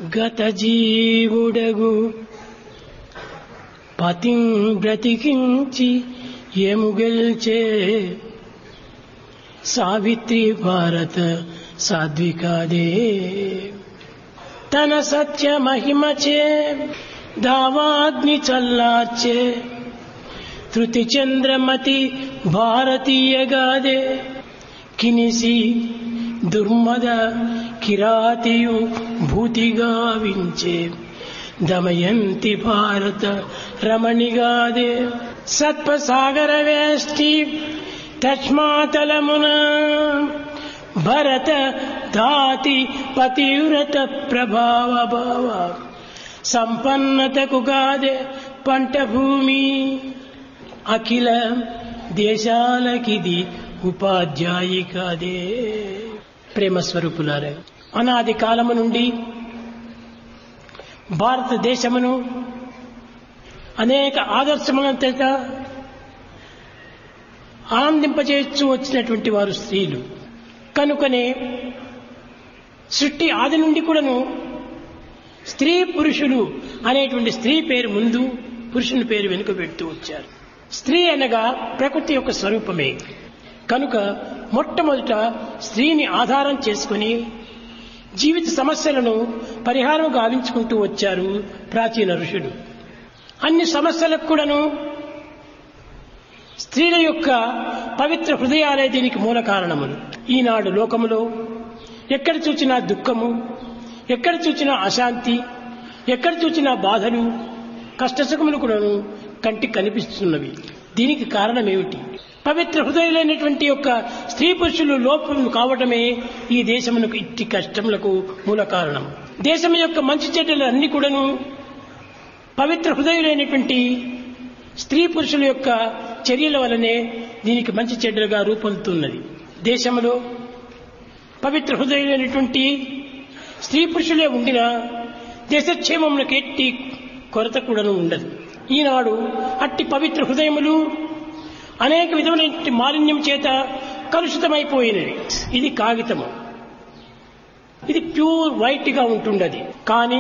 గత జీవుడగు పతిం బ్రతికించి ఎముగెల్చే సావిత్రి భారత సాధ్వికాదే తన సత్య మహిమచే దావాగ్ని చల్లార్చే తృతి చంద్రమతి భారతీయగాదే కినిసి దుర్మద కిరాతియు భూతిగా వించే దమయంతి భారత రమణిగాదే సత్పసాగర వేష్టి తస్మాతలమున భరత దాతి పతివ్రత ప్రభావ భావ సంపన్నతకు గాదే పంట భూమి అఖిల దేశాలకిది ఉపాధ్యాయి కాదే ప్రేమ స్వరూపులారా అనాది కాలము నుండి భారతదేశమును అనేక ఆదర్శములను చేత ఆనందింపచేస్తూ వచ్చినటువంటి వారు స్త్రీలు కనుకనే సృష్టి ఆది నుండి కూడాను స్త్రీ పురుషులు అనేటువంటి స్త్రీ పేరు ముందు పురుషుని పేరు వెనుక పెడుతూ వచ్చారు స్త్రీ అనగా ప్రకృతి యొక్క స్వరూపమే కనుక మొట్టమొదట స్త్రీని ఆధారం చేసుకుని జీవిత సమస్యలను పరిహారం గావించుకుంటూ వచ్చారు ప్రాచీన ఋషులు అన్ని సమస్యలకు కూడాను స్త్రీల యొక్క పవిత్ర హృదయాలే దీనికి మూల కారణములు ఈనాడు లోకములో ఎక్కడ చూచినా దుఃఖము ఎక్కడ చూచినా అశాంతి ఎక్కడ చూచినా బాధలు కష్టసుఖములు కూడాను కంటికి కనిపిస్తున్నవి దీనికి కారణం ఏమిటి పవిత్ర హృదయులైనటువంటి యొక్క స్త్రీ పురుషులు లోపం కావటమే ఈ దేశమునకు ఇట్టి కష్టములకు మూల కారణం దేశం యొక్క మంచి చెడ్డలు అన్ని కూడాను పవిత్ర హృదయులైనటువంటి స్త్రీ పురుషుల యొక్క చర్యల వలనే దీనికి మంచి చెడ్డలుగా రూపొందుతున్నది దేశంలో పవిత్ర హృదయులైనటువంటి స్త్రీ పురుషులే ఉండినా దేశక్షేమములకు ఎట్టి కొరత కూడాను ఉండదు ఈనాడు అట్టి పవిత్ర హృదయములు అనేక విధమైన మాలిన్యం చేత కలుషితమైపోయినవి ఇది కాగితము ఇది ప్యూర్ వైట్ గా ఉంటుండది కానీ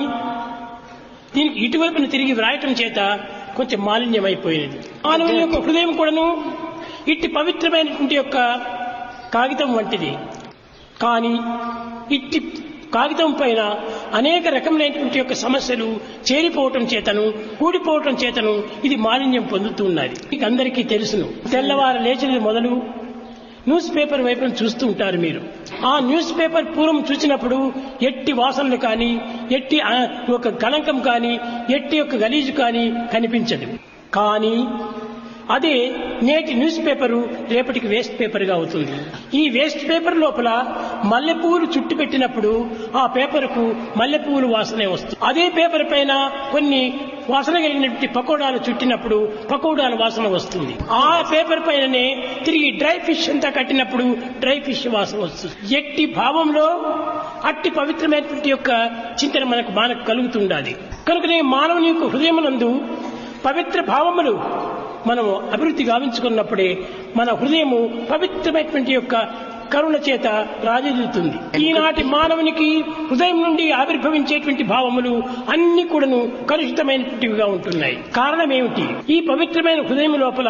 దీనికి ఇటువైపున తిరిగి వ్రాయటం చేత కొంచెం మాలిన్యమైపోయినది మానవుని యొక్క హృదయం కూడాను ఇట్టి పవిత్రమైనటువంటి యొక్క కాగితం వంటిది కానీ ఇట్టి కాగితం పైన అనేక రకములైనటువంటి యొక్క సమస్యలు చేరిపోవటం చేతను కూడిపోవటం చేతను ఇది మాలిన్యం పొందుతున్నది మీకు అందరికీ తెలుసును తెల్లవారు లేచినది మొదలు న్యూస్ పేపర్ వైపున చూస్తూ ఉంటారు మీరు ఆ న్యూస్ పేపర్ పూర్వం చూసినప్పుడు ఎట్టి వాసనలు కానీ ఎట్టి ఆ, ఒక కళంకం కానీ ఎట్టి యొక్క గలీజు కానీ కనిపించదు కానీ అదే నేటి న్యూస్ పేపరు రేపటికి వేస్ట్ పేపర్గా అవుతుంది ఈ వేస్ట్ పేపర్ లోపల మల్లెపూలు చుట్టు పెట్టినప్పుడు ఆ పేపర్కు మల్లెపూలు వాసనే వస్తుంది అదే పేపర్ పైన కొన్ని వాసన కలిగినటువంటి పకోడాలు చుట్టినప్పుడు పకోడాల వాసన వస్తుంది ఆ పేపర్ పైననే తిరిగి డ్రై ఫిష్ అంతా కట్టినప్పుడు డ్రై ఫిష్ వాసన వస్తుంది ఎట్టి భావంలో అట్టి పవిత్రమైనటువంటి యొక్క చింతన మనకు మనకు కలుగుతుండాలి కనుకనే మానవుని యొక్క హృదయమునందు పవిత్ర భావములు మనము అభివృద్ధి గావించుకున్నప్పుడే మన హృదయము పవిత్రమైనటువంటి యొక్క కరుణ చేత రాజదిల్లుతుంది ఈనాటి మానవునికి హృదయం నుండి ఆవిర్భవించేటువంటి భావములు అన్ని కూడాను కలుషితమైనటువంటివిగా ఉంటున్నాయి కారణం ఏమిటి ఈ పవిత్రమైన హృదయం లోపల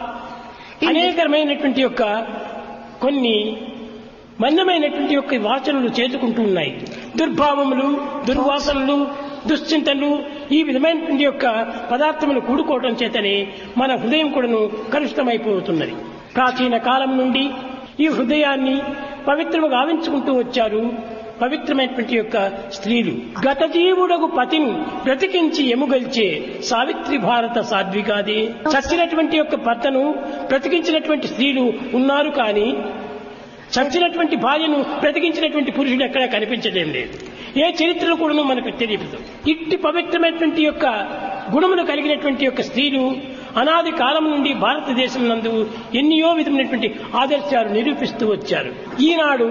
అనేకమైనటువంటి యొక్క కొన్ని మందమైనటువంటి యొక్క వాసనలు చేతుకుంటూ ఉన్నాయి దుర్భావములు దుర్వాసనలు దుశ్చింతలు ఈ విధమైనటువంటి యొక్క పదార్థములు కూడుకోవటం చేతనే మన హృదయం కూడాను కలుషితమైపోతున్నది ప్రాచీన కాలం నుండి ఈ హృదయాన్ని పవిత్రము గావించుకుంటూ వచ్చారు పవిత్రమైనటువంటి యొక్క స్త్రీలు గత జీవుడకు పతిని బ్రతికించి ఎముగల్చే సావిత్రి భారత సాధ్వికాది చచ్చినటువంటి యొక్క భర్తను బ్రతికించినటువంటి స్త్రీలు ఉన్నారు కానీ చచ్చినటువంటి భార్యను బ్రతికించినటువంటి పురుషుడు ఎక్కడా కనిపించడం లేదు ఏ చరిత్రలో కూడాను మనకు తెలియదు ఇట్టి పవిత్రమైనటువంటి యొక్క గుణములు కలిగినటువంటి యొక్క స్త్రీలు అనాది కాలం నుండి భారతదేశం నందు ఎన్నో విధమైనటువంటి ఆదర్శాలు నిరూపిస్తూ వచ్చారు ఈనాడు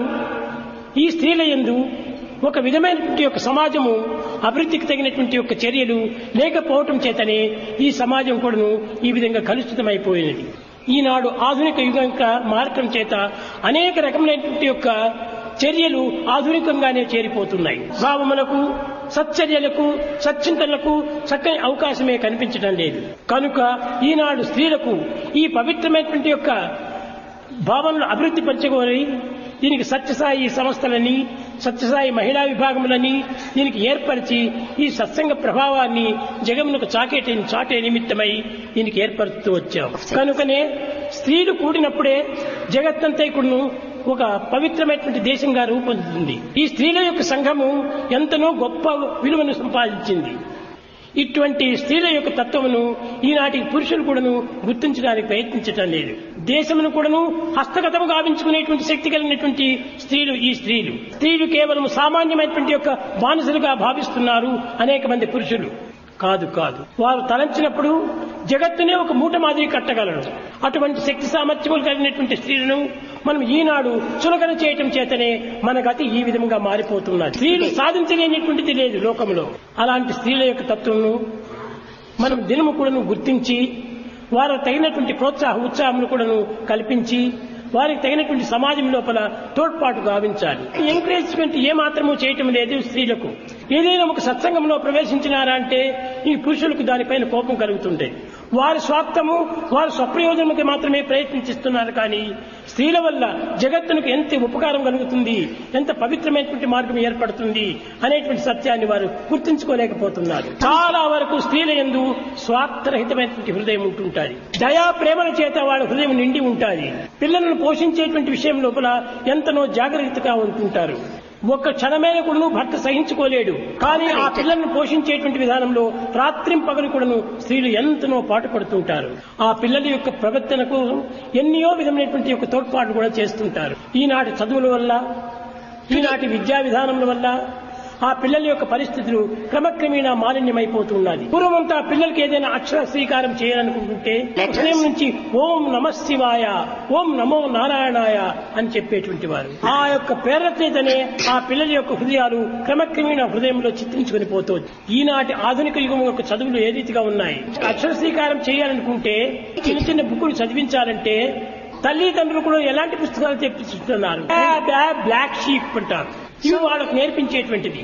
ఈ స్త్రీల యందు ఒక విధమైనటువంటి యొక్క సమాజము అభివృద్ధికి తగినటువంటి యొక్క చర్యలు లేకపోవటం చేతనే ఈ సమాజం కూడాను ఈ విధంగా కలుషితమైపోయినది ఈనాడు ఆధునిక యుగం యొక్క మార్గం చేత అనేక రకములైనటువంటి యొక్క చర్యలు ఆధునికంగానే చేరిపోతున్నాయి భావములకు సచ్చర్యలకు సచ్చింతనలకు చక్కని అవకాశమే కనిపించడం లేదు కనుక ఈనాడు స్త్రీలకు ఈ పవిత్రమైనటువంటి యొక్క భావనలు అభివృద్ధి పరచుకోని దీనికి సత్యసాయి సంస్థలని సత్యసాయి మహిళా విభాగములని దీనికి ఏర్పరిచి ఈ సత్సంగ ప్రభావాన్ని జగమునకు చాకేటి చాటే నిమిత్తమై దీనికి ఏర్పరుస్తూ వచ్చాం కనుకనే స్త్రీలు కూడినప్పుడే జగత్తంతైకుడును ఒక పవిత్రమైనటువంటి దేశంగా రూపొందుతుంది ఈ స్త్రీల యొక్క సంఘము ఎంతనో గొప్ప విలువను సంపాదించింది ఇటువంటి స్త్రీల యొక్క తత్వమును ఈనాటి పురుషులు కూడాను గుర్తించడానికి ప్రయత్నించటం లేదు దేశమును కూడాను హస్తగతము గావించుకునేటువంటి శక్తి కలిగినటువంటి స్త్రీలు ఈ స్త్రీలు స్త్రీలు కేవలం సామాన్యమైనటువంటి యొక్క బానిసలుగా భావిస్తున్నారు అనేక మంది పురుషులు కాదు కాదు వారు తలంచినప్పుడు జగత్తునే ఒక మూట మాదిరి కట్టగలరు అటువంటి శక్తి సామర్థ్యములు కలిగినటువంటి స్త్రీలను మనం ఈనాడు చులకన చేయటం చేతనే మన గతి ఈ విధంగా మారిపోతున్నది స్త్రీలు సాధించలేనటువంటిది లేదు లోకంలో అలాంటి స్త్రీల యొక్క తత్వము మనం దినము కూడాను గుర్తించి వారు తగినటువంటి ప్రోత్సాహ ఉత్సాహములు కూడాను కల్పించి వారికి తగినటువంటి సమాజం లోపల తోడ్పాటు గావించాలి ఎంకరేజ్మెంట్ ఏ మాత్రము చేయటం లేదు స్త్రీలకు ఏదైనా ఒక సత్సంగంలో ప్రవేశించినారా అంటే ఈ పురుషులకు దానిపైన కోపం కలుగుతుండే వారి స్వార్థము వారి స్వప్రయోజనముకి మాత్రమే ప్రయత్నిస్తున్నారు కానీ స్త్రీల వల్ల జగత్తునికి ఎంత ఉపకారం కలుగుతుంది ఎంత పవిత్రమైనటువంటి మార్గం ఏర్పడుతుంది అనేటువంటి సత్యాన్ని వారు గుర్తించుకోలేకపోతున్నారు చాలా వరకు స్త్రీల ఎందు స్వార్థరహితమైనటువంటి హృదయం ఉంటుంటుంది దయా ప్రేమల చేత వాళ్ళ హృదయం నిండి ఉంటుంది పిల్లలను పోషించేటువంటి విషయం లోపల ఎంతనో జాగ్రత్తగా ఉంటుంటారు ఒక్క క్షణమైన కూడాను భర్త సహించుకోలేడు కానీ ఆ పిల్లలను పోషించేటువంటి విధానంలో రాత్రిం పగలు కూడాను స్త్రీలు ఎంతనో పాటు పడుతుంటారు ఆ పిల్లల యొక్క ప్రవర్తనకు ఎన్నో విధమైనటువంటి యొక్క తోడ్పాటు కూడా చేస్తుంటారు ఈనాటి చదువుల వల్ల ఈనాటి విద్యా విధానముల వల్ల ఆ పిల్లల యొక్క పరిస్థితులు క్రమక్రమేణా మాలిన్యమైపోతున్నది పూర్వమంతా పిల్లలకి ఏదైనా అక్షర స్వీకారం చేయాలనుకుంటుంటే ఉదయం నుంచి ఓం నమ శివాయ ఓం నమో నారాయణాయ అని చెప్పేటువంటి వారు ఆ యొక్క ప్రేరణ చేతనే ఆ పిల్లల యొక్క హృదయాలు క్రమక్రమేణా హృదయంలో చిత్రించుకుని పోతుంది ఈనాటి ఆధునిక యుగం యొక్క చదువులు ఏ రీతిగా ఉన్నాయి అక్షర స్వీకారం చేయాలనుకుంటే చిన్న చిన్న బుక్కులు చదివించాలంటే తల్లిదండ్రులు కూడా ఎలాంటి పుస్తకాలు తెప్పిస్తున్నారు బ్లాక్ షీప్ అంటారు ఇవి వాళ్ళకు నేర్పించేటువంటిది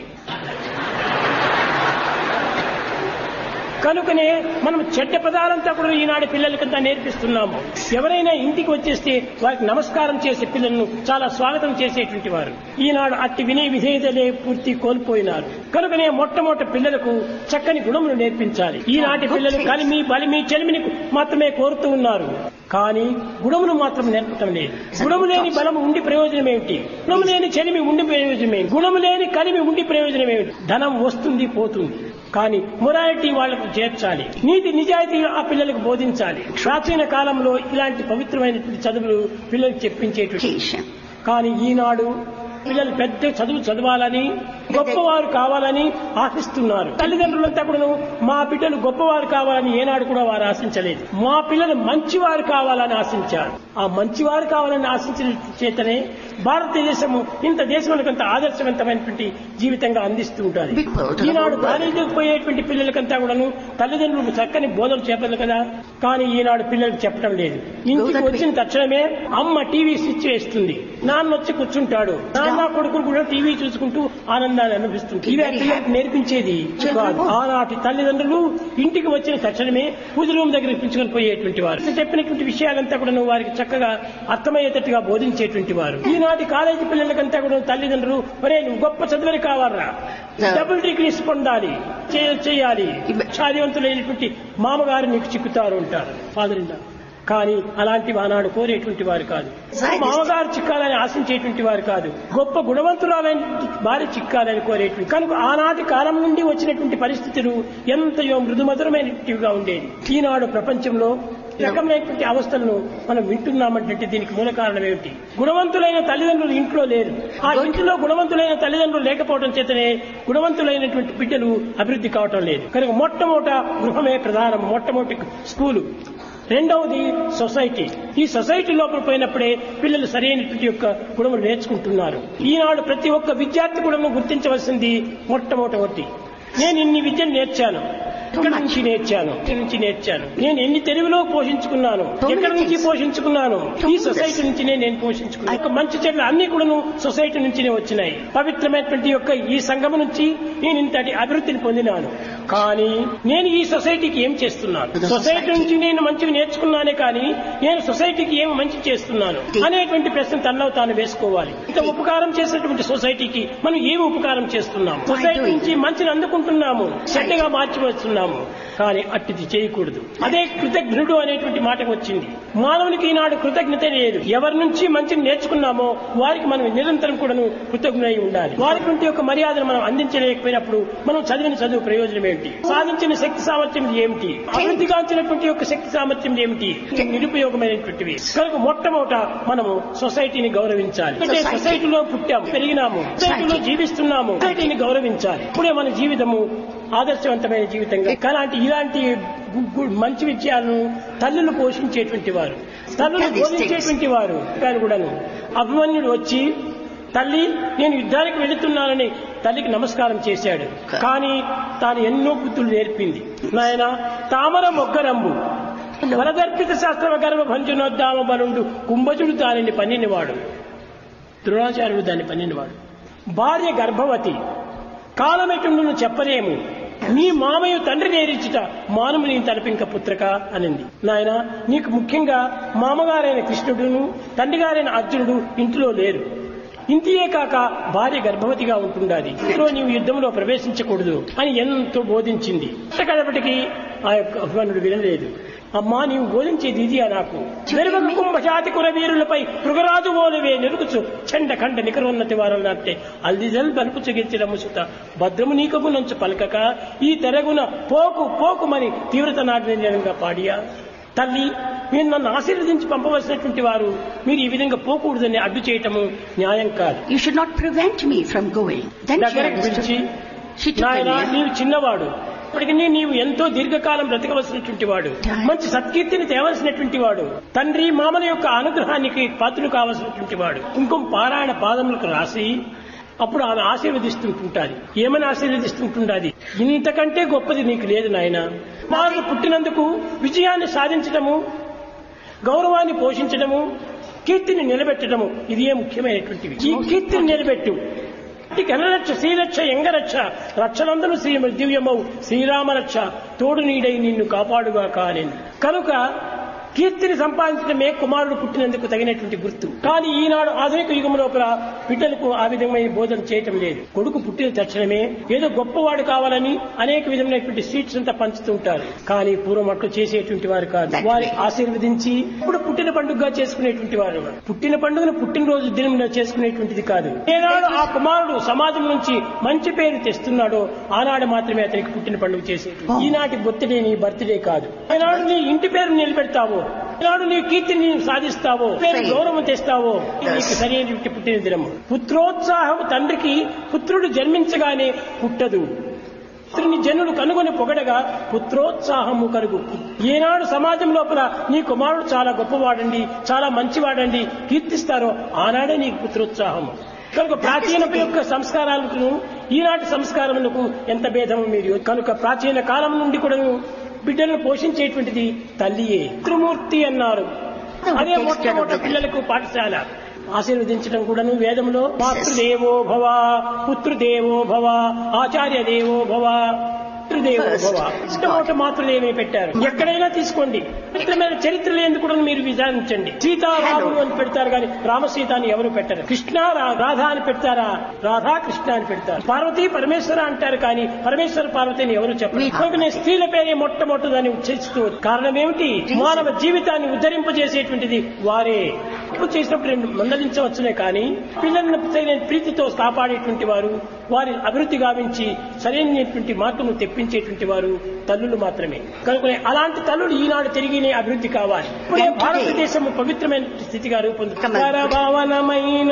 కనుకనే మనం చెడ్డ పదాలంతా కూడా ఈనాడు పిల్లలకంతా నేర్పిస్తున్నాము ఎవరైనా ఇంటికి వచ్చేస్తే వారికి నమస్కారం చేసే పిల్లలను చాలా స్వాగతం చేసేటువంటి వారు ఈనాడు అట్టి వినయ విధేయతలే పూర్తి కోల్పోయినారు కనుకనే మొట్టమొదటి పిల్లలకు చక్కని గుణములు నేర్పించాలి ఈనాటి పిల్లలు కలిమి బలిమి చెలిమిని మాత్రమే కోరుతూ ఉన్నారు కానీ గుణమును మాత్రం నేర్పటం లేదు గుణము లేని బలము ఉండి ప్రయోజనం ఏమిటి గుణము లేని చెలిమి ఉండి ప్రయోజనం ఏమిటి గుణము లేని కలిమి ఉండి ప్రయోజనం ఏమిటి ధనం వస్తుంది పోతుంది కానీ మొరాలిటీ వాళ్లకు చేర్చాలి నీతి నిజాయితీ ఆ పిల్లలకు బోధించాలి ప్రాచీన కాలంలో ఇలాంటి పవిత్రమైనటువంటి చదువులు పిల్లలకు చెప్పించేటువంటి కానీ ఈనాడు పిల్లలు పెద్ద చదువు చదవాలని గొప్పవారు కావాలని ఆశిస్తున్నారు తల్లిదండ్రులంతా కూడా మా బిడ్డలు గొప్పవారు కావాలని ఏనాడు కూడా వారు ఆశించలేదు మా పిల్లలు మంచివారు కావాలని ఆశించారు ఆ మంచివారు కావాలని ఆశించిన చేతనే భారతదేశము ఇంత దేశములకంత ఆదర్శవంతమైనటువంటి జీవితంగా అందిస్తూ ఉంటారు ఈనాడు కాలేజీకి పోయేటువంటి పిల్లలకంతా కూడాను తల్లిదండ్రులకు చక్కని బోధన చెప్పదు కదా కానీ ఈనాడు పిల్లలకు చెప్పడం లేదు ఇంటికి వచ్చిన తక్షణమే అమ్మ టీవీ స్విచ్ వేస్తుంది నాన్న వచ్చి కూర్చుంటాడు నాన్న కొడుకులు కూడా టీవీ చూసుకుంటూ ఆనందాన్ని అనిపిస్తుంది ఇవే పిల్లలకు నేర్పించేది కాదు ఆనాటి తల్లిదండ్రులు ఇంటికి వచ్చిన తక్షణమే పూజ రూమ్ దగ్గర పిలుచుకొని పోయేటువంటి వారు చెప్పినటువంటి విషయాలంతా కూడా వారికి చక్కగా అర్థమయ్యేటట్టుగా బోధించేటువంటి వారు ఈనాటి కాలేజీ పిల్లలకంతా కూడా తల్లిదండ్రులు ఒరే నువ్వు గొప్ప చదువుని కావాలరా డబుల్ డిగ్రీస్ పొందాలి చేయాలి సాధ్యవంతులైనటువంటి మామగారు నీకు చిక్కుతారు ఉంటారు ఫాదర్ ఇన్ కానీ అలాంటి ఆనాడు కోరేటువంటి వారు కాదు మామగారు చిక్కాలని ఆశించేటువంటి వారు కాదు గొప్ప గుణవంతురాలైన భార్య చిక్కాలని కోరేటువంటి కనుక ఆనాటి కాలం నుండి వచ్చినటువంటి పరిస్థితులు ఎంతయో మృదుమధురమైనటివిగా ఉండేది ఈనాడు ప్రపంచంలో రకమైనటువంటి అవస్థలను మనం వింటున్నామంటే దీనికి మూల కారణం ఏమిటి గుణవంతులైన తల్లిదండ్రులు ఇంట్లో లేరు ఆ ఇంట్లో గుణవంతులైన తల్లిదండ్రులు లేకపోవడం చేతనే గుణవంతులైనటువంటి బిడ్డలు అభివృద్ధి కావటం లేదు కనుక మొట్టమొదట గృహమే ప్రధానం మొట్టమొదటి స్కూలు రెండవది సొసైటీ ఈ సొసైటీ లోపల పోయినప్పుడే పిల్లలు సరైనటువంటి యొక్క గుణములు నేర్చుకుంటున్నారు ఈనాడు ప్రతి ఒక్క విద్యార్థి గుణము గుర్తించవలసింది మొట్టమొదటి నేను ఇన్ని విద్యను నేర్చాను ఇక్కడ నుంచి నేర్చాను ఇక్కడ నుంచి నేర్చాను నేను ఎన్ని తెలుగులో పోషించుకున్నాను So many ఎక్కడి నుంచి things. పోషించుకున్నాను ఈ Tremendous. సొసైటీ నుంచినే నేను పోషించుకున్నాను యొక్క మంచి చెడ్ల అన్ని కూడాను సొసైటీ నుంచినే వచ్చినాయి పవిత్రమైనటువంటి యొక్క ఈ సంఘం నుంచి నేను ఇంతటి అభివృద్ధిని పొందినాను కానీ నేను ఈ సొసైటీకి ఏం చేస్తున్నాను The సొసైటీ society. నుంచి నేను మంచిగా నేర్చుకున్నానే కానీ నేను సొసైటీకి ఏం మంచి చేస్తున్నాను The- అనేటువంటి ప్రశ్న తనలో తాను వేసుకోవాలి ఇంత ఉపకారం చేసినటువంటి సొసైటీకి మనం ఏమి ఉపకారం చేస్తున్నాము Why సొసైటీ doing? నుంచి మంచిని అందుకుంటున్నాము చెడ్డగా మార్చివేస్తున్నాము కానీ అట్టిది చేయకూడదు అదే కృతజ్ఞుడు అనేటువంటి మాటకు వచ్చింది మానవునికి ఈనాడు కృతజ్ఞత లేదు ఎవరి నుంచి మంచిని నేర్చుకున్నామో వారికి మనం నిరంతరం కూడాను కృతజ్ఞులై ఉండాలి వారికి నుండి యొక్క మర్యాదను మనం అందించలేకపోయినప్పుడు మనం చదివిన చదువు ప్రయోజనం ఏమిటి సాధించిన శక్తి సామర్థ్యం ఏమిటి అభివృద్ధి కాంచినటువంటి యొక్క శక్తి సామర్థ్యం ఏమిటి నిరుపయోగమైనటువంటివి కనుక మొట్టమొదట మనము సొసైటీని గౌరవించాలి అంటే Society. సొసైటీలో పుట్టాము పెరిగినాము సొసైటీలో జీవిస్తున్నాము సొసైటీని గౌరవించాలి ఇప్పుడే మన జీవితము ఆదర్శవంతమైన జీవితంగా అలాంటి ఇలాంటి గు- గు- మంచి విషయాలను తల్లులు పోషించేటువంటి వారు తల్లులు Tell these things. బోధించేటువంటి వారు గారు కూడాను అభిమన్యుడు వచ్చి తల్లి నేను యుద్ధానికి వెళుతున్నానని తల్లికి నమస్కారం చేశాడు కానీ తాను ఎన్నో బుద్ధులు నేర్పింది నాయన తామర మొగ్గరంబు వరదర్పిత శాస్త్రవ గర్భ భంజనోద్దామ బలుండు కుంభజుడు దానిని పన్నినవాడు ద్రోణాచార్యుడు దాన్ని పన్నినవాడు భార్య గర్భవతి కాలమెటుండును చెప్పలేము నీ మామయ్య తండ్రి నేరిచుట మానము నీ తలపింక పుత్రక అనింది నాయన నీకు ముఖ్యంగా మామగారైన కృష్ణుడును తండ్రిగారైన అర్జునుడు ఇంటిలో లేరు ఇంతియే కాక భార్య గర్భవతిగా ఉంటుండాలి ఇంట్లో నీవు యుద్ధంలో ప్రవేశించకూడదు అని ఎంతో బోధించింది కడపటికి ఆ యొక్క అభిమన్యుడు వినలేదు అమ్మా నీవు బోధించేది ఇది నాకు వెలుగకు కుంభజాతి కురవీరులపై మృగరాజు ఓలవే నిరుగుచు చండ ఖండ నికరోన్నతి వారన్నాటే అల్దిజల్ బలుపు చెగిర్చిన ముసుత భద్రము నీకము నంచు పలకక ఈ తెరగున పోకు పోకుమని తీవ్రత నాటినంగా పాడియా తల్లి మీరు నన్ను ఆశీర్వదించి పంపవలసినటువంటి వారు మీరు ఈ విధంగా పోకూడదని అడ్డు చేయటము న్యాయం కాదు You should not prevent me from going. Then she దగ్గరకు పిలిచి understood. She took నాయన me. నీవు చిన్నవాడు ఇప్పటికి నీవు ఎంతో దీర్ఘకాలం బ్రతకవలసినటువంటి వాడు మంచి సత్కీర్తిని తేవలసినటువంటి వాడు తండ్రి మామల యొక్క అనుగ్రహానికి పాత్రులు కావలసినటువంటి వాడు కుంకుమ పారాయణ పాదములకు రాసి అప్పుడు ఆమె ఆశీర్వదిస్తుంటుంటాది ఏమని ఆశీర్వదిస్తుంటుండాది ఇంతకంటే గొప్పది నీకు లేదు నాయన వాళ్ళు పుట్టినందుకు విజయాన్ని సాధించడము గౌరవాన్ని పోషించడము కీర్తిని నిలబెట్టడము ఇదే ముఖ్యమైనటువంటివి ఈ కీర్తిని నిలబెట్టు ఈ ఘనరక్ష శ్రీరక్ష ఎంగరక్ష రక్షలందరూ శ్రీ దివ్యమౌ శ్రీరామరక్ష తోడు నీడై నిన్ను కాపాడుగా కానేను కనుక కీర్తిని సంపాదించడమే కుమారుడు పుట్టినందుకు తగినటువంటి గుర్తు కానీ ఈనాడు ఆధునిక యుగం లోపల బిడ్డలకు ఆ విధమైన బోధన చేయటం లేదు కొడుకు పుట్టిన తక్షణమే ఏదో గొప్పవాడు కావాలని అనేక విధమైనటువంటి స్వీట్స్ అంతా పంచుతుంటారు కానీ పూర్వం అట్లు చేసేటువంటి వారు కాదు వారి ఆశీర్వదించి ఇప్పుడు పుట్టిన పండుగగా చేసుకునేటువంటి వారు పుట్టిన పండుగను పుట్టినరోజు దినం చేసుకునేటువంటిది కాదు ఏనాడు ఆ కుమారుడు సమాజం నుంచి మంచి పేరు తెస్తున్నాడో ఆనాడు మాత్రమే అతనికి పుట్టిన పండుగ చేసేది ఈనాటి బర్త్డే నీ బర్త్డే కాదు ఏనాడు నీ ఇంటి పేరు నిలబెడతావో ఏనాడు నీ కీర్తిని నీవు సాధిస్తావో పేరు గౌరవం తెస్తావో ఇది నీకు సరైనటువంటి పుట్టిన దినము పుత్రోత్సాహం తండ్రికి పుత్రుడు జన్మించగానే పుట్టదు పుత్రుని జనుడు కనుగొని పొగడగా పుత్రోత్సాహము కలుగు ఏనాడు సమాజం లోపల నీ కుమారుడు చాలా గొప్పవాడండి చాలా మంచివాడండి కీర్తిస్తారో ఆనాడే నీకు పుత్రోత్సాహము కనుక ప్రాచీన యొక్క సంస్కారాలకు ఈనాటి సంస్కారములకు ఎంత భేదము మీరు కనుక ప్రాచీన కాలం నుండి కూడా బిడ్డలను పోషించేటువంటిది తల్లియే త్రిమూర్తి అన్నారు అదే మొట్టమొదటి పిల్లలకు పాఠశాల ఆశీర్వదించడం కూడాను వేదంలో మాతృదేవో భవ పుత్రుదేవో భవ ఆచార్య దేవో భవ పితృదేవో భవ ఇష్టమోట మాతృదేవే పెట్టారు ఎక్కడైనా తీసుకోండి పవిత్రమైన చరిత్రలు ఎందుకు కూడా మీరు విచారించండి సీతారాముడు అని పెడతారు కానీ రామసీత అని ఎవరు పెట్టరు కృష్ణ రా- రాధా అని పెడతారా రాధా కృష్ణ అని పెడతారు పార్వతి పరమేశ్వర అంటారు కానీ పరమేశ్వర పార్వతి అని ఎవరు చెప్పరు కనుక నేను స్త్రీల పేరే మొట్టమొదటిదాన్ని ఉచ్చరిస్తూ కారణం ఏమిటి మానవ జీవితాన్ని ఉద్ధరింపజేసేటువంటిది వారే తప్పు చేసినప్పుడు రెండు మందలించవచ్చునే కానీ పిల్లలను తగిన ప్రీతితో కాపాడేటువంటి వారు వారి అభివృద్ధి గావించి సరైనటువంటి మార్పును తెప్పించేటువంటి వారు తల్లులు మాత్రమే కనుక అలాంటి తల్లులు ఈనాడు తిరిగినే అభివృద్ధి కావాలి ఇప్పుడే భారతదేశం పవిత్రమైన స్థితిగా రూపొందుతుంది భావనమైన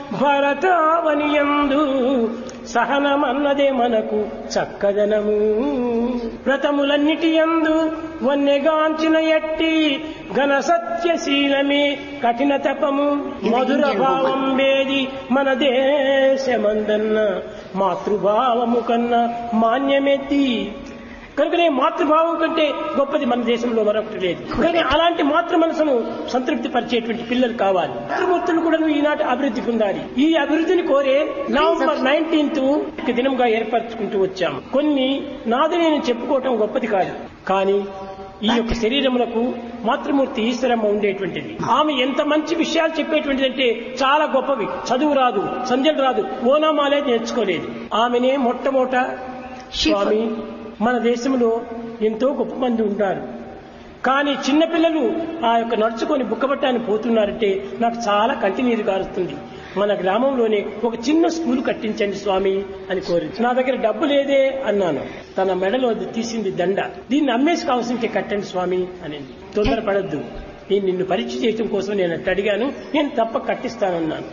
భరతావనియందు సహనమన్నదే మనకు చక్కదనము వ్రతములన్నిటి యందు వన్నెగాంచిన ఎట్టి ఘన సత్యశీలమే కఠిన తపము మధుర భావం వేది మన దేశమందన్న మాతృభావము కన్నా మాన్యమెత్తి కనుకనే మాతృభావం కంటే గొప్పది మన దేశంలో మరొకటి లేదు కానీ అలాంటి మాతృ మనసును సంతృప్తి పరిచేటువంటి పిల్లలు కావాలి మాతృమూర్తులు కూడా ఈనాటి అభివృద్ధి పొందాలి ఈ అభివృద్ధిని కోరే నవంబర్ నైన్టీన్త్ దినంగా ఏర్పరచుకుంటూ వచ్చాము కొన్ని నాది నేను చెప్పుకోవటం గొప్పది కాదు కానీ ఈ యొక్క శరీరములకు మాతృమూర్తి ఈశ్వరమ్మ ఉండేటువంటిది ఆమె ఎంత మంచి విషయాలు చెప్పేటువంటిది అంటే చాలా గొప్పవి చదువు రాదు సంధ్యలు రాదు ఓనామాలే నేర్చుకోలేదు ఆమెనే మొట్టమొదట స్వామి మన దేశంలో ఎంతో గొప్ప మంది ఉంటారు కానీ చిన్నపిల్లలు ఆ యొక్క నడుచుకొని బుక్కబట్టాన్ని పోతున్నారంటే నాకు చాలా కంటినీరు కారుస్తుంది మన గ్రామంలోనే ఒక చిన్న స్కూల్ కట్టించండి స్వామి అని కోరింది నా దగ్గర డబ్బు లేదే అన్నాను తన మెడలో అది తీసింది దండ దీన్ని అమ్మేసి కావాల్సింటే కట్టండి స్వామి అని తొందరపడద్దు నేను నిన్ను పరీక్ష చేయడం కోసం నేను అట్ట అడిగాను నేను తప్ప కట్టిస్తానన్నాను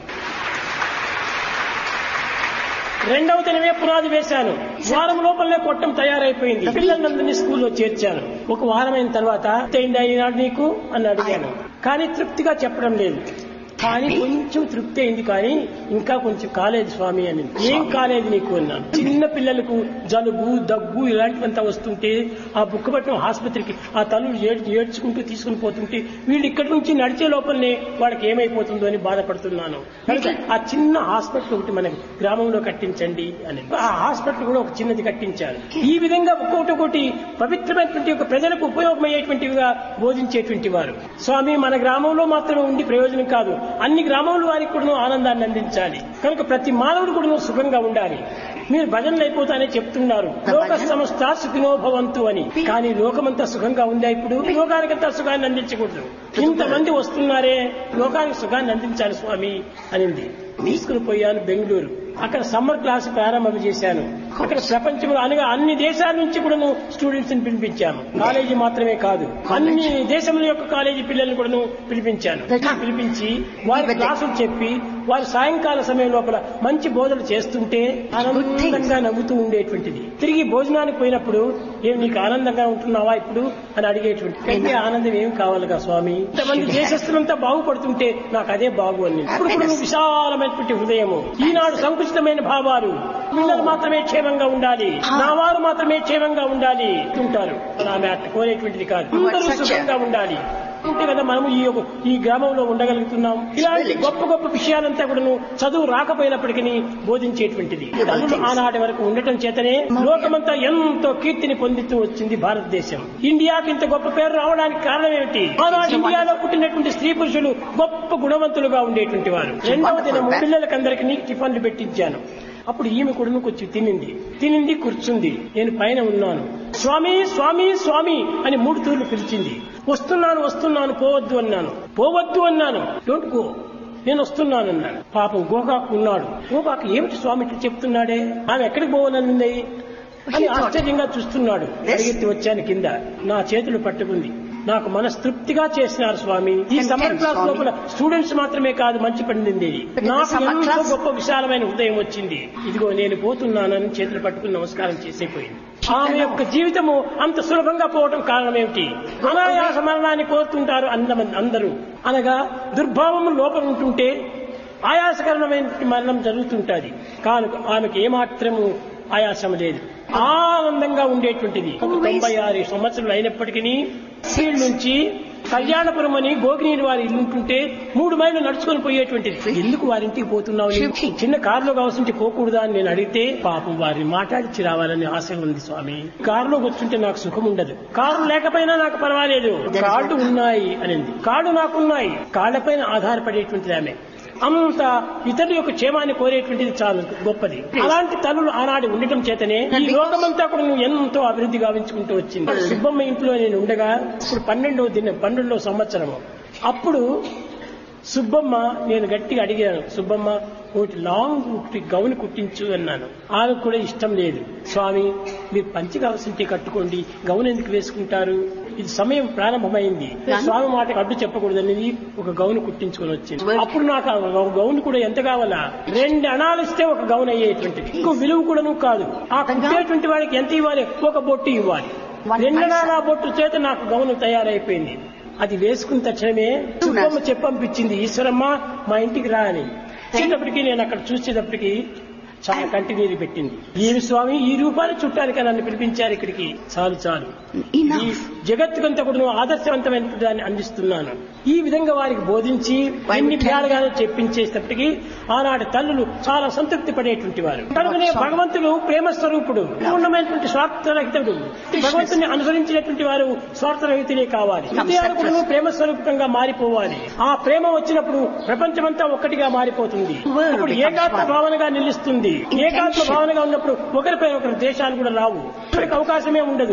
రెండవ దినమే పునాది వేశాను వారం లోపలనే కొట్టం తయారైపోయింది పిల్లలందరినీ స్కూల్లో చేర్చాను ఒక వారమైన తర్వాత అయిందా ఈనాడు నీకు అని అడిగాను కానీ తృప్తిగా చెప్పడం లేదు కానీ కొంచెం తృప్తి అయింది కానీ ఇంకా కొంచెం కాలేదు స్వామి అని ఏం కాలేదు నీకు అన్నాను చిన్న పిల్లలకు జలుబు దగ్గు ఇలాంటివంతా వస్తుంటే ఆ బుక్కపట్నం ఆసుపత్రికి ఆ తల్లులు ఏడ్చి ఏడ్చుకుంటూ తీసుకుని పోతుంటే వీళ్ళు ఇక్కడి నుంచి నడిచే లోపలనే వాళ్ళకి ఏమైపోతుందో అని బాధపడుతున్నాను కనుక ఆ చిన్న హాస్పిటల్ ఒకటి మన గ్రామంలో కట్టించండి అని ఆ హాస్పిటల్ కూడా ఒక చిన్నది కట్టించారు ఈ విధంగా ఒక్కొక్కటి ఒకటి పవిత్రమైనటువంటి ఒక ప్రజలకు ఉపయోగమయ్యేటువంటివిగా బోధించేటువంటి వారు స్వామి మన గ్రామంలో మాత్రమే ఉండి ప్రయోజనం కాదు అన్ని గ్రామాల వారికి కూడా ఆనందాన్ని అందించాలి కనుక ప్రతి మానవుడు కూడా సుఖంగా ఉండాలి మీరు భజనలు అయిపోతానే చెప్తున్నారు లోక సంస్థ సుఖినో భవంతు అని కానీ లోకమంతా సుఖంగా ఉందా ఇప్పుడు లోకానికంతా సుఖాన్ని అందించకూడదు ఇంతమంది వస్తున్నారే లోకానికి సుఖాన్ని అందించాలి స్వామి అనింది తీసుకుని పోయాను బెంగళూరు అక్కడ సమ్మర్ క్లాస్ ప్రారంభం చేశాను అక్కడ ప్రపంచంలో అనగా అన్ని దేశాల నుంచి కూడా స్టూడెంట్స్ ని పిలిపించాము కాలేజీ మాత్రమే కాదు అన్ని దేశముల యొక్క కాలేజీ పిల్లల్ని కూడా పిలిపించాను పిలిపించి వారి క్లాసులు చెప్పి వారి సాయంకాల సమయం లోపల మంచి బోధనలు చేస్తుంటే ఆనందంగా నవ్వుతూ ఉండేటువంటిది తిరిగి భోజనానికి పోయినప్పుడు ఏం నీకు ఆనందంగా ఉంటున్నావా ఇప్పుడు అని అడిగేటువంటి అయితే ఆనందం ఏం కావాలిగా స్వామి ఇంతమంది దేశస్తులంతా బాగుపడుతుంటే నాకు అదే బాగు అని ఇప్పుడు కూడా నువ్వు విశాలమైనటువంటి హృదయము ఈనాడు సంకుచితమైన భావాలు పిల్లలు మాత్రమే క్షేమంగా ఉండాలి నా వారు మాత్రమే క్షేమంగా ఉండాలి ఉంటారు ఆమె అట్ట కోరేటువంటిది కాదు అందరూ సుఖంగా ఉండాలి ఉంటే కదా మనము ఈ యొక్క ఈ గ్రామంలో ఉండగలుగుతున్నాం ఇలాంటి గొప్ప గొప్ప విషయాలంతా కూడా చదువు రాకపోయినప్పటికీ బోధించేటువంటిది తల్లులు ఆనాటి వరకు ఉండటం చేతనే లోకమంతా ఎంతో కీర్తిని పొందుతూ వచ్చింది భారతదేశం ఇండియాకి ఇంత గొప్ప పేరు రావడానికి కారణం ఏమిటి ఆనాడు ఇండియాలో పుట్టినటువంటి స్త్రీ పురుషులు గొప్ప గుణవంతులుగా ఉండేటువంటి వారు రెండవ దినం పిల్లలకందరికీ టిఫన్లు పెట్టించాను అప్పుడు ఈమె కూడా కొంచెం తినింది తినింది కూర్చుంది నేను పైన ఉన్నాను స్వామి స్వామి స్వామి అని మూడు తూర్లు పిలిచింది వస్తున్నాను వస్తున్నాను పోవద్దు అన్నాను పోవద్దు అన్నాను డోంట్ గో నేను వస్తున్నాను అన్నాడు పాపం గోకాకు ఉన్నాడు గోకాకు ఏమిటి స్వామి ఇట్లా చెప్తున్నాడే ఆమె ఎక్కడికి పోవాలనుంది అని ఆశ్చర్యంగా చూస్తున్నాడు పరిగెత్తి వచ్చాను కింద నా చేతులు పట్టుకుంది నాకు మనస్తృప్తిగా చేసినారు స్వామి ఈ సమ్మర్ క్లాస్ లోపల స్టూడెంట్స్ మాత్రమే కాదు మంచి పండింది నాకు ఎంతో గొప్ప విశాలమైన హృదయం వచ్చింది ఇదిగో నేను పోతున్నానని చేతులు పట్టుకుని నమస్కారం చేసేపోయింది ఆమె యొక్క జీవితము అంత సులభంగా పోవడం కారణం ఏమిటి అనాయాస మరణాన్ని కోరుతుంటారు అందమంది అందరూ అనగా దుర్భావము లోపల ఉంటుంటే ఆయాసకరమైన మరణం జరుగుతుంటది కాను ఆమెకు ఏమాత్రము ఆయాసం లేదు ఆనందంగా ఉండేటువంటిది ఒక తొంభై ఆరు సంవత్సరాలు అయినప్పటికీ సీల్ నుంచి కళ్యాణపురం అని గోగినీరు వారి ఇల్లు ఉంటుంటే మూడు మైళ్ళు నడుచుకొని పోయేటువంటిది ఎందుకు వారింటికి పోతున్నావు నీవు? చిన్న కారులో కావాల్సింటే పోకూడదా అని నేను అడిగితే పాపం వారిని మాట్లాడిచ్చి రావాలని ఆశ ఉంది స్వామి కారులో కూర్చుంటే నాకు సుఖం ఉండదు కారు లేకపోయినా నాకు పర్వాలేదు కాళ్ళు ఉన్నాయి అనింది కాళ్ళు నాకున్నాయి కాళ్ళపైన ఆధారపడేటువంటిది ఆమె అంత ఇతరుల యొక్క క్షేమాన్ని కోరేటువంటిది చాలా గొప్పది అలాంటి తల్లులు ఆనాడు ఉండటం చేతనే ఈ లోకమంతా కూడా నువ్వు ఎంతో అభివృద్ధి గావించుకుంటూ వచ్చింది సుబ్బమ్మ ఇంట్లో నేను ఉండగా ఇప్పుడు పన్నెండవ దిన పన్నెండవ సంవత్సరము అప్పుడు సుబ్బమ్మ నేను గట్టిగా అడిగాను సుబ్బమ్మ ఒకటి లాంగ్ ఒకటి గౌన్ కుట్టించు అన్నాను ఆమెకు కూడా ఇష్టం లేదు స్వామి మీరు పంచి కావాల్సింటే కట్టుకోండి గౌన్ ఎందుకు వేసుకుంటారు ఇది సమయం ప్రారంభమైంది స్వామి మాట అడ్డు చెప్పకూడదనేది ఒక గౌన్ కుట్టించుకొని వచ్చింది అప్పుడు నాకు ఆ గౌన్ కూడా ఎంత కావాలా రెండు అణాలు ఇస్తే ఒక గౌన్ అయ్యేటువంటిది ఇంకో విలువ కూడాను కాదు ఆ కుట్టేటువంటి వాడికి ఎంత ఇవ్వాలి ఒక బొట్టు ఇవ్వాలి రెండు అణాల బొట్టు చేత నాకు గౌను తయారైపోయింది అది వేసుకున్న తక్షణమే సుబ్బమ్మ చెప్పంపించింది ఈశ్వరమ్మ మా ఇంటికి రా అని వచ్చేటప్పటికి నేను అక్కడ చూసేటప్పటికి చాలా కంటినీరు పెట్టింది ఏమి స్వామి ఈ రూపాన్ని చుట్టానికి నన్ను పిలిపించారు ఇక్కడికి చాలు చాలు ఈ Enough. జగత్తుకంతా కూడా నువ్వు ఆదర్శవంతమైన దాన్ని అందిస్తున్నాను ఈ విధంగా వారికి బోధించి Why ఎన్ని would I- ప్యాలుగానే చెప్పించేటప్పటికీ ఆనాటి తల్లులు చాలా సంతృప్తి పడేటువంటి వారు కనుకనే భగవంతుడు ప్రేమ స్వరూపుడు పూర్ణమైనటువంటి స్వార్థరహితుడు భగవంతుని అనుసరించినటువంటి వారు స్వార్థరహితులే కావాలి హృదయాలు కూడా ప్రేమ స్వరూపకంగా మారిపోవాలి ఆ ప్రేమ వచ్చినప్పుడు ప్రపంచమంతా ఒక్కటిగా మారిపోతుంది World అప్పుడు becomes ఏకాత్మ one. భావనగా నిలుస్తుంది ఏకాత్మ భావనగా ఉన్నప్పుడు ఒకరిపై ఒకరు దేశాలు కూడా రావు ఇక్కడికి అవకాశమే ఉండదు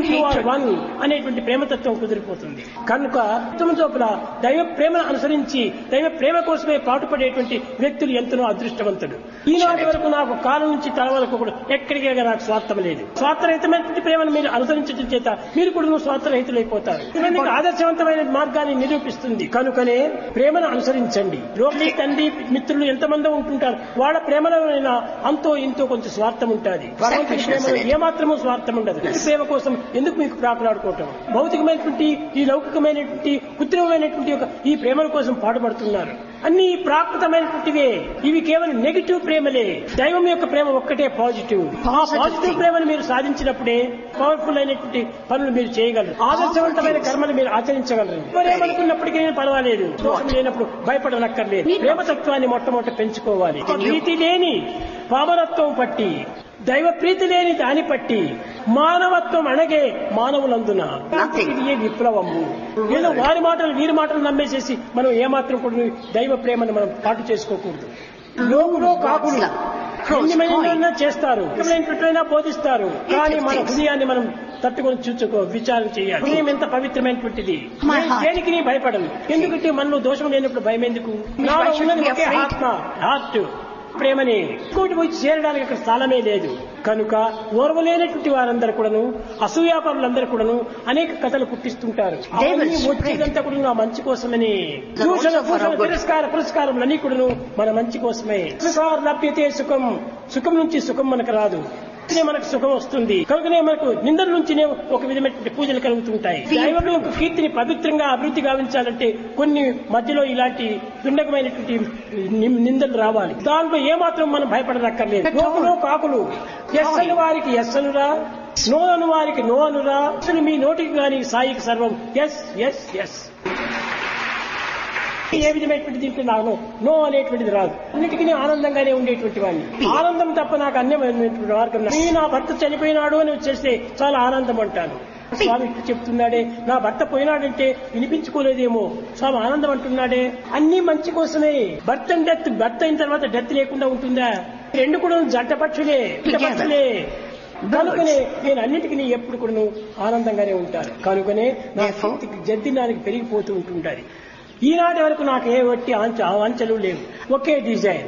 వన్ అనేటువంటి ప్రేమతత్వం కుదిరిపోతుంది కనుక ఉత్తమ చోపుల దైవ ప్రేమను అనుసరించి దైవ ప్రేమ కోసమే పాటుపడేటువంటి వ్యక్తులు ఎంతనో అదృష్టవంతుడు ఈనాటి వరకు నాకు కాలం నుంచి తల వరకు కూడా ఎక్కడికి నాకు స్వార్థం లేదు స్వార్థరహితమైనటువంటి ప్రేమను మీరు అనుసరించడం చేత మీరు కూడా నువ్వు స్వార్థరహితులైపోతారు ఇది మీకు ఆదర్శవంతమైన మార్గాన్ని నిరూపిస్తుంది కనుకనే ప్రేమను అనుసరించండి లోకలి తండ్రి మిత్రులు ఎంతమంది ఉంటుంటారు వాళ్ళ ప్రేమలో అయినా అంతో ఇంతో కొంచెం స్వార్థం ఉంటుంది భగవంతుడి ప్రేమలో ఏమాత్రమూ స్వార్థం ఉండదు ఈ ప్రేమ కోసం ఎందుకు మీకు ప్రాకులాడుకోవటం భౌతికమైనటువంటి ఈ లౌకికమైనటువంటి కృత్రిమమైనటువంటి ఒక ఈ ప్రేమల కోసం పాటుపడుతున్నారు అన్ని ప్రాకృతమైనటువంటివే ఇవి కేవలం నెగిటివ్ ప్రేమలే దైవం యొక్క ప్రేమ ఒక్కటే పాజిటివ్ ఆ పాజిటివ్ ప్రేమను మీరు సాధించినప్పుడే పవర్ఫుల్ అయినటువంటి పనులు మీరు చేయగలరు ఆదర్శవంతమైన కర్మలు మీరు ఆచరించగలరు మరేమనుకున్నప్పటికీ పర్వాలేదు దోషం లేనప్పుడు భయపడనక్కర్లేదు ప్రేమతత్వాన్ని మొట్టమొదట పెంచుకోవాలి ప్రీతి లేని పామరత్వం పట్టి దైవ ప్రీతి లేని దాని పట్టి మానవత్వం అణగే మానవులందున Nothing. ఇది ఏ విప్లవము ఏదో వారి మాటలు వీరి మాటలు నమ్మేసేసి మనం ఏమాత్రం కూడా దైవ ప్రేమను మనం పాటు చేసుకోకూడదు లోకులో కాకులు ఎన్ని మందినైనా చేస్తారు ఎక్కడైనా బోధిస్తారు కానీ మన హృదయాన్ని మనం తట్టుకొని చూసుకో విచారణ చేయాలి హృదయం ఎంత పవిత్రమైనటువంటిది My నేను heart. దేనికి నీ భయపడను ఎందుకంటే మనలో దోషం లేనప్పుడు భయం ఎందుకు నాలో should ఉన్నది be ఒకే afraid? ఆత్మ హార్ట్ ప్రేమని ఇంకోటి పోయి చేరడానికి అక్కడ స్థలమే లేదు కనుక ఓర్వలేనటువంటి వారందరూ కూడాను అసూయాపరులందరూ కూడాను అనేక కథలు పుట్టిస్తుంటారు అవన్నీ spread. వచ్చేదంతా కూడా నా మంచి కోసమని The దూషణ also for భూషణ our good. తిరస్కార పురస్కారములన్నీ కూడాను మన మంచి కోసమే సుఖార్ లభ్యతే సుఖం సుఖం నుంచి సుఖం మనకు రాదు ఇదే మనకు సుఖం వస్తుంది కనుకనే మనకు నిందల నుంచినే ఒక విధమైనటువంటి పూజలు కలుగుతుంటాయి దైవం యొక్క కీర్తిని పవిత్రంగా అభివృద్ధి గావించాలంటే కొన్ని మధ్యలో ఇలాంటి దుండకమైనటువంటి ని- నిందలు రావాలి దాంట్లో ఏమాత్రం మనం భయపడనక్కర్లేదు లోకులో కాకులు ఎస్ అని వారికి ఎస్ అనురా నో అను వారికి నో అనురా అసలు మీ నోటికి గాని సాయికి సర్వం ఎస్ ఎస్ ఎస్ ఏ విధమైనటువంటి దీంట్లో నాకు నో అనేటువంటిది రాదు అన్నిటికీ ఆనందంగానే ఉండేటువంటి వాడిని ఆనందం తప్ప నాకు అన్యమైనటువంటి మార్గం లేదు. నీ నా భర్త చనిపోయినాడు అని చేస్తే చాలా ఆనందం అంటాను స్వామి ఇట్లా చెప్తున్నాడే నా భర్త పోయినాడంటే వినిపించుకోలేదేమో స్వామి ఆనందం అంటున్నాడే అన్ని మంచి కోసమే భర్త డెత్ భర్త అయిన తర్వాత డెత్ లేకుండా ఉంటుందా రెండు కూడా జంట పక్షులే జంట Together. పక్షులే కనుకనే నేను అన్నిటికీ ఎప్పుడు కూడా ఆనందంగానే ఉంటాను కనుకనే నా Therefore- శక్తికి జద్దినానికి పెరిగిపోతూ ఉంటుంటారు ఈనాటి వరకు నాకు ఏ వట్టి ఆంచ ఆంచలు లేవు ఒకే డిజైన్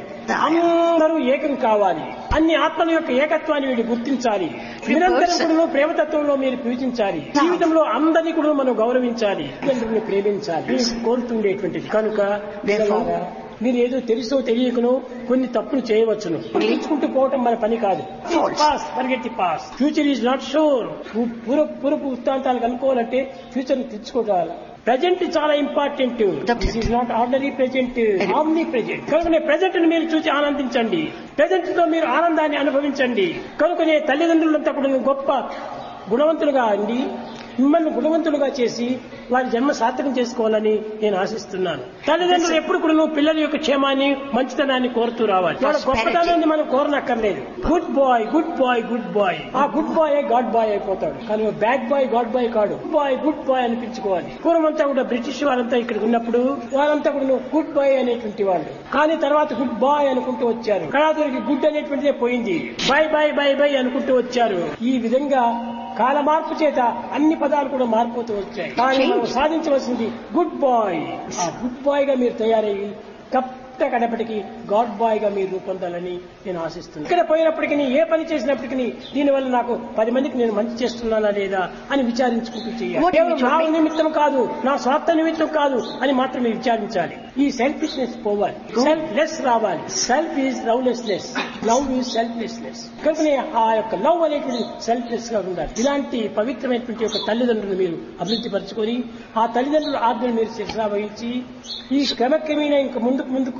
అందరూ ఏకం కావాలి అన్ని ఆత్మల యొక్క ఏకత్వాన్ని వీడు గుర్తించాలి నిరంతరం కూడా ప్రేమతత్వంలో మీరు పూజించాలి జీవితంలో అందరినీ కూడా మనం గౌరవించాలి తల్లిదండ్రులను ప్రేమించాలి ఇది కోరుతుండేటువంటిది కనుక Therefore- పిల్లలారా, మీరు ఏదో తెలుసో తెలియకనో కొన్ని తప్పులు చేయవచ్చును తెలుసుకుంటూ పోవటం మన పని కాదు False. పాస్ పరిగెత్తి past future is not sure పూర్వ పూర్వపు వృత్తాంతాలు కనుక్కోవాలంటే ఫ్యూచర్ తెచ్చుకోవాలి ప్రజెంట్ చాలా important The this is not ordinary present omnipresent కనుకనే ప్రజెంట్ ని మీరు చూసి ఆనందించండి ప్రజెంట్ తో మీరు ఆనందాన్ని అనుభవించండి కనుకనే తల్లిదండ్రులంతా కూడా గొప్ప గుణవంతులుగా అండి మిమ్మల్ని గుణవంతులుగా చేసి వారి జన్మ సార్థకం చేసుకోవాలని నేను ఆశిస్తున్నాను తల్లిదండ్రులు ఎప్పుడు కూడా నువ్వు పిల్లల యొక్క క్షేమాన్ని మంచితనాన్ని కోరుతూ రావాలి వాళ్ళ గొప్పతనాన్ని మనం కోరనక్కర్లేదు good boy good boy good boy ఆ గుడ్ బాయ్ గాడ్ బాయ్ అయిపోతాడు కానీ బ్యాడ్ బాయ్ గాడ్ బాయ్ కాడు గుడ్ బాయ్ గుడ్ బాయ్ అనిపించుకోవాలి పూర్వమంతా కూడా బ్రిటిష్ వాళ్ళంతా ఇక్కడ ఉన్నప్పుడు వాళ్ళంతా కూడా గుడ్ బాయ్ అనేటువంటి వాళ్ళు కానీ తర్వాత గుడ్ బాయ్ అనుకుంటూ వచ్చారు కళాతురికి గుడ్ అనేటువంటిదే పోయింది బై బై బై బై అనుకుంటూ వచ్చారు ఈ విధంగా కాల మార్పు చేత అన్ని పదాలు కూడా మారిపోతూ వచ్చాయి కానీ మనం సాధించవలసింది గుడ్ బాయ్ ఆ గుడ్ బాయ్ గా మీరు తయారయ్యి కప్ట కడపటికి గాడ్ బాయ్ గా మీరు రూపొందాలని నేను ఆశిస్తున్నాను ఇక్కడ పోయినప్పటికీ ఏ పని చేసినప్పటికీ దీనివల్ల నాకు పది మందికి నేను మంచి చేస్తున్నానా లేదా అని విచారించుకుంటూ చేయాలి What కేవలం you నా make- నిమిత్తం కాదు నా స్వార్థ నిమిత్తం కాదు అని మాత్రమే విచారించాలి ఈ సెల్ఫిష్నెస్ పోవాలి సెల్ఫ్ లెస్ రావాలి self is lovelessness love is selflessness కనుకనే ఆ యొక్క లవ్ అనేటువంటి సెల్ఫ్లెస్ గా ఉండాలి ఇలాంటి పవిత్రమైనటువంటి యొక్క తల్లిదండ్రులు మీరు అభివృద్ధి పరచుకొని ఆ తల్లిదండ్రుల ఆజ్ఞలు మీరు శిక్షణ వహించి ఈ క్రమక్రమేణా ఇంక ముందుకు ముందుకు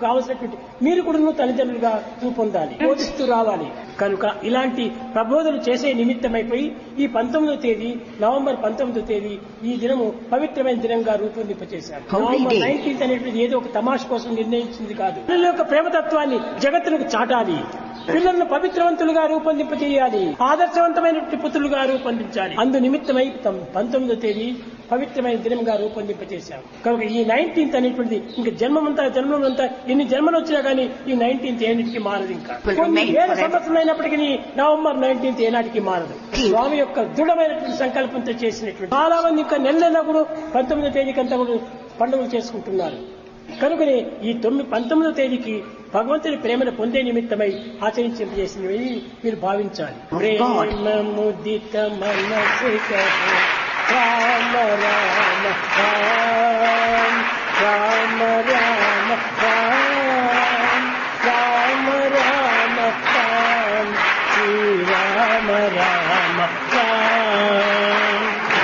కావలసినటువంటి మీరు కూడా తల్లిదండ్రులుగా రూపొందాలి బోధిస్తూ రావాలి కనుక ఇలాంటి ప్రబోధనలు చేసే నిమిత్తమైపోయి ఈ పంతొమ్మిదో తేదీ నవంబర్ పంతొమ్మిదో తేదీ ఈ దినము పవిత్రమైన దినంగా రూపొందింపచేశారు Holy నవంబర్ day. నైన్టీన్త్ అనేటువంటి ఏదో ఒక తమాష కోసం నిర్ణయించింది కాదు పిల్లల యొక్క ప్రేమతత్వాన్ని జగత్తులకు చాటాలి పిల్లలను పవిత్రవంతులుగా రూపొందింపజేయాలి ఆదర్శవంతమైనటువంటి పుత్రులుగా రూపొందించాలి అందు నిమిత్తమై తమ పంతొమ్మిదో తేదీ పవిత్రమైన దినంగా రూపొందింపజేశాం కనుక ఈ నైన్టీన్త్ అనేటువంటిది ఇంకా జన్మమంతా జన్మమంతా ఎన్ని జన్మలు వచ్చినా కానీ ఈ నైన్టీన్త్ ఏనాటికి మారదు ఇంకా Will కొన్ని remain వేల forever. సంవత్సరాలు అయినప్పటికీ నవంబర్ నైన్టీన్త్ ఏనాటికి మారదు స్వామి యొక్క దృఢమైనటువంటి సంకల్పంతో చేసినటువంటి చాలా మంది ఇంకా నెల నెల కూడా పంతొమ్మిదో తేదీకంతా కూడా పండుగలు చేసుకుంటున్నారు కనుకనే ఈ తొమ్మిది పంతొమ్మిదో తేదీకి భగవంతుని ప్రేమను పొందే నిమిత్తమై ఆచరించేసినవి మీరు భావించాలి Oh, God. ప్రేమ ముదిత మనసు రామ రామ రామ రామ రామ రామ రామ రామ రామ శ్రీరామ రామ రామ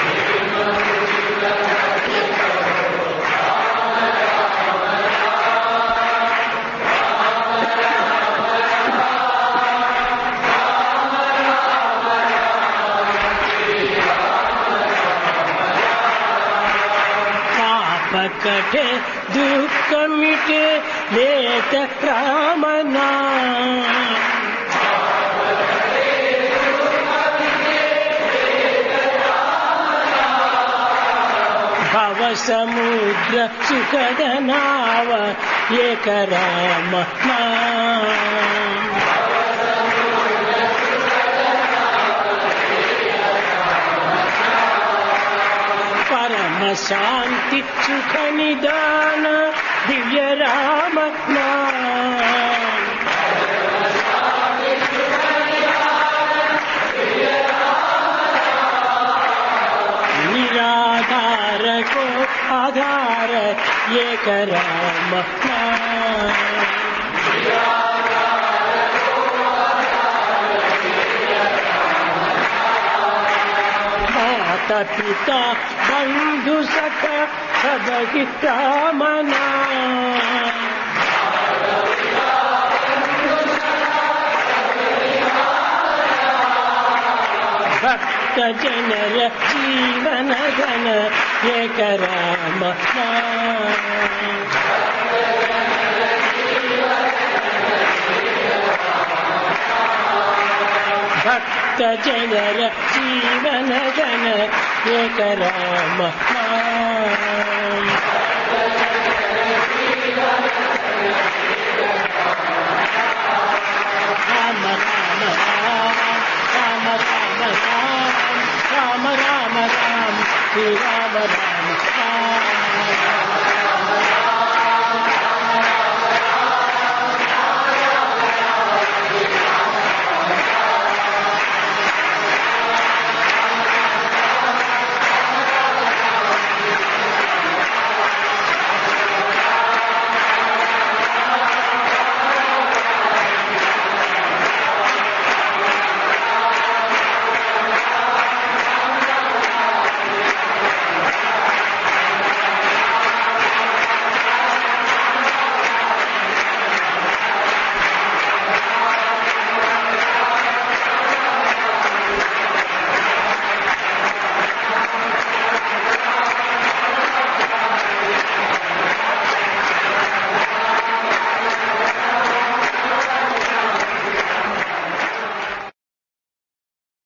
పాప కఠే దుఃఖ మిటే లేత రామనా భవ సముద్ర సుఖద నావ ఏక రామ నా పరమ శాంతి సుఖ నిదాన దివ్య రామ నామ निराधार को आधार ये कराम माता पिता बंधु सख सब की कामना ಭಕ್ತ ಜನರ ಜೀವನ ಗಣ ಏಕ ರಾಮ ಭಕ್ತ ಜನರ ಜೀವನ ಗಣ ಏಕ ರಾಮ ರಾಮ ರಾಮ ರಾಮ ರಾಮ ರಾಮ ರಾಮ ರಾಮ ರಾಮ ಶ್ರೀ ರಾಮ ರಾಮ ರಾಮ